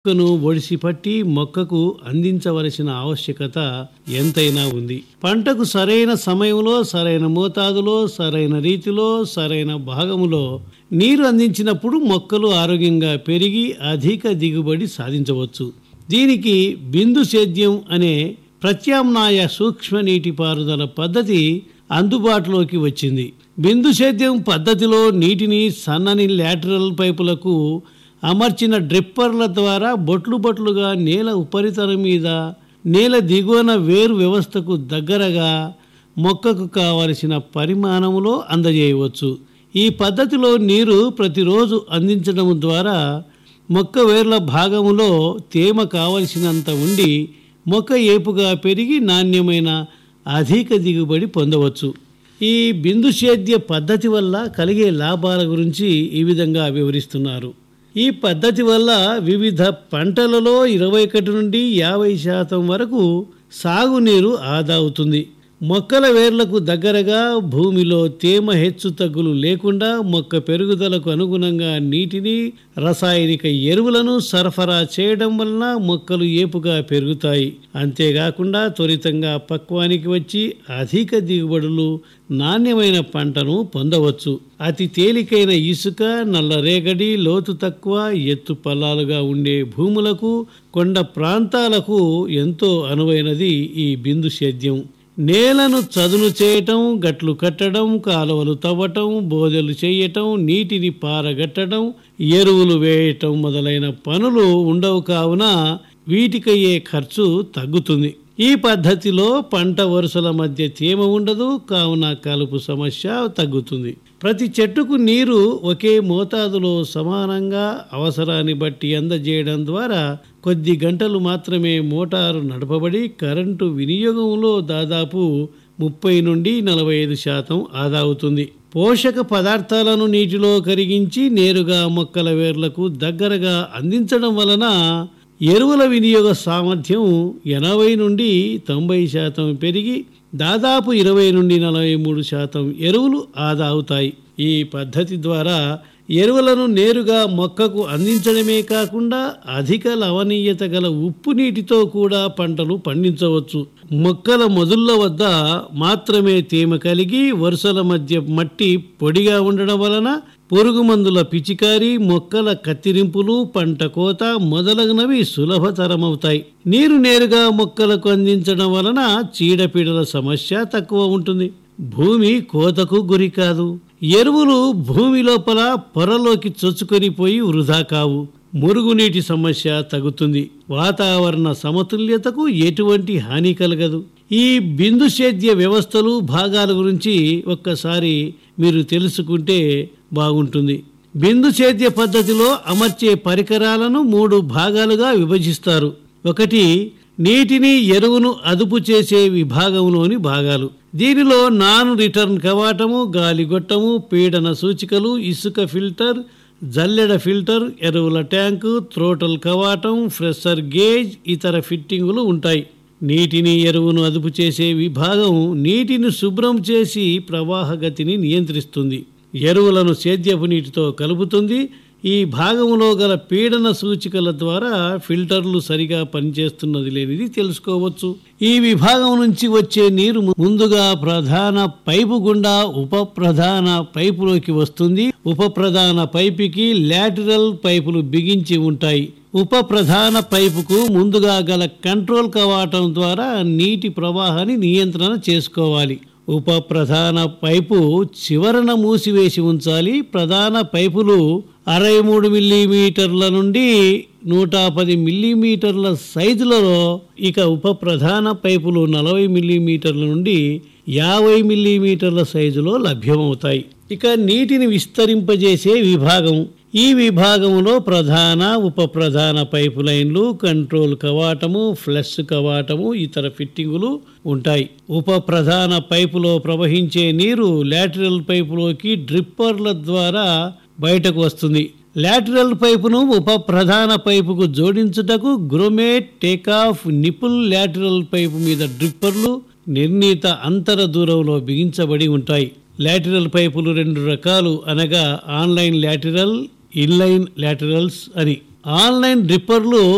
మొక్కను ఒడిసిపట్టి మొక్కకు అందించవలసిన ఆవశ్యకత ఎంతైనా ఉంది పంటకు సరైన సమయంలో సరైన మోతాదులో సరైన రీతిలో సరైన భాగములో నీరు అందించినప్పుడు మొక్కలు ఆరోగ్యంగా పెరిగి అధిక దిగుబడి సాధించవచ్చు దీనికి బిందు సేద్యం అనే ప్రత్యామ్నాయ సూక్ష్మ నీటిపారుదల పద్ధతి అందుబాటులోకి వచ్చింది బిందు సేద్యం పద్ధతిలో నీటిని సన్నని లాటరల్ పైపులకు అమర్చిన డ్రిప్పర్ల ద్వారా బొట్లు బొట్లుగా నేల ఉపరితలం మీద నేల దిగువన వేరు వ్యవస్థకు దగ్గరగా మొక్కకు కావలసిన పరిమాణంలో అందజేయవచ్చు ఈ పద్ధతిలో నీరు ప్రతిరోజు అందించడం ద్వారా మొక్క వేర్ల భాగములో తేమ కావలసినంత ఉండి మొక్క ఏపుగా పెరిగి నాణ్యమైన అధిక దిగుబడి పొందవచ్చు ఈ బిందు సేద్య పద్ధతి వల్ల కలిగే లాభాల గురించి ఈ విధంగా వివరిస్తున్నారు ఈ పద్ధతి వల్ల వివిధ పంటలలో ఇరవై ఒకటి నుండి యాభై శాతం వరకు సాగునీరు ఆదా అవుతుంది మొక్కల వేర్లకు దగ్గరగా భూమిలో తేమ హెచ్చు తగ్గులు లేకుండా మొక్క పెరుగుదలకు అనుగుణంగా నీటిని రసాయనిక ఎరువులను సరఫరా చేయడం వలన మొక్కలు ఏపుగా పెరుగుతాయి అంతేకాకుండా త్వరితంగా పక్వానికి వచ్చి అధిక దిగుబడులు నాణ్యమైన పంటను పొందవచ్చు అతి తేలికైన ఇసుక నల్లరేగడి లోతు తక్కువ ఎత్తు పల్లాలుగా ఉండే భూములకు కొండ ప్రాంతాలకు ఎంతో అనువైనది ఈ బిందు సేద్యం నేలను చదును చేయటం గట్లు కట్టడం కాలువలు తవ్వటం బోదెలు చేయటం నీటిని పారగట్టడం ఎరువులు వేయటం మొదలైన పనులు ఉండవు కావున వీటికయ్యే ఖర్చు తగ్గుతుంది ఈ పద్ధతిలో పంట వరుసల మధ్య తేమ ఉండదు కావున కలుపు సమస్య తగ్గుతుంది ప్రతి చెట్టుకు నీరు ఒకే మోతాదులో సమానంగా అవసరాన్ని బట్టి అందజేయడం ద్వారా కొద్ది గంటలు మాత్రమే మోటారు నడపబడి కరెంటు వినియోగంలో దాదాపు ముప్పై నుండి నలభై ఐదు శాతం ఆదా అవుతుంది పోషక పదార్థాలను నీటిలో కరిగించి నేరుగా మొక్కల వేర్లకు దగ్గరగా అందించడం వలన ఎరువుల వినియోగ సామర్థ్యం ఎనభై నుండి తొంభై శాతం పెరిగి దాదాపు ఇరవై నుండి నలభై మూడు శాతం ఎరువులు ఆదా అవుతాయి ఈ పద్ధతి ద్వారా ఎరువులను నేరుగా మొక్కకు అందించడమే కాకుండా అధిక లవణీయత గల ఉప్పు నీటితో కూడా పంటలు పండించవచ్చు మొక్కల మొదళ్ళ వద్ద మాత్రమే తేమ కలిగి వరుసల మధ్య మట్టి పొడిగా ఉండడం వలన పురుగు మందుల పిచికారి మొక్కల కత్తిరింపులు పంట కోత మొదలగునవి సులభతరమవుతాయి నీరు నేరుగా మొక్కలకు అందించడం వలన చీడపీడల సమస్య తక్కువ ఉంటుంది భూమి కోతకు గురి కాదు ఎరువులు భూమి లోపల పొరలోకి చొచ్చుకొని పోయి వృధా కావు మురుగునీటి సమస్య తగ్గుతుంది వాతావరణ సమతుల్యతకు ఎటువంటి హాని కలగదు ఈ బిందు సేద్య వ్యవస్థలు భాగాల గురించి ఒక్కసారి మీరు తెలుసుకుంటే బాగుంటుంది బిందు సేద్య పద్ధతిలో అమర్చే పరికరాలను మూడు భాగాలుగా విభజిస్తారు ఒకటి నీటిని ఎరువును అదుపు చేసే విభాగంలోని భాగాలు దీనిలో నాన్ రిటర్న్ కవాటము గాలిగొట్టము పీడన సూచికలు ఇసుక ఫిల్టర్ జల్లెడ ఫిల్టర్ ఎరువుల ట్యాంకు త్రోటల్ కవాటం ఫ్రెషర్ గేజ్ ఇతర ఫిట్టింగులు ఉంటాయి నీటిని ఎరువును అదుపు చేసే విభాగం నీటిని శుభ్రం చేసి ప్రవాహ గతిని నియంత్రిస్తుంది ఎరువులను సేద్యపు నీటితో కలుపుతుంది ఈ భాగంలో గల పీడన సూచికల ద్వారా ఫిల్టర్లు సరిగా పనిచేస్తున్నది లేనిది తెలుసుకోవచ్చు ఈ విభాగం నుంచి వచ్చే నీరు ముందుగా ప్రధాన పైపు గుండా ఉప ప్రధాన పైపులోకి వస్తుంది ఉప ప్రధాన పైపుకి లాటరల్ పైపులు బిగించి ఉంటాయి ఉప ప్రధాన పైపుకు ముందుగా గల కంట్రోల్ కవాటం ద్వారా నీటి ప్రవాహాన్ని నియంత్రణ చేసుకోవాలి ఉప ప్రధాన పైపు చివరన మూసివేసి ఉంచాలి ప్రధాన పైపులు అరవై మూడు మిల్లీమీటర్ల నుండి నూట పది మిల్లీమీటర్ల సైజులలో ఇక ఉప ప్రధాన పైపులు నలభై మిల్లీమీటర్ల నుండి యాభై మిల్లీమీటర్ల సైజులో లభ్యమవుతాయి ఇక నీటిని విస్తరింపజేసే విభాగం ఈ విభాగంలో ప్రధాన ఉప ప్రధాన పైపు లైన్లు కంట్రోల్ కవాటము ఫ్లష్ కవాటము ఇతర ఫిట్టింగులు ఉంటాయి ఉప ప్రధాన పైపులో ప్రవహించే నీరు లాటరల్ పైపులోకి డ్రిప్పర్ల ద్వారా బయటకు వస్తుంది లాటరల్ పైపును ఉప ప్రధాన పైపుకు జోడించుటకు grommet take off nipple lateral pipe మీద డ్రిప్పర్లు నిర్ణీత అంతర దూరంలో బిగించబడి ఉంటాయి లాటరల్ పైపులు రెండు రకాలు అనగా ఆన్లైన్ లాటరల్ ఇన్లైన్ లాటరల్స్ అని ఆన్లైన్ డ్రిప్పర్లు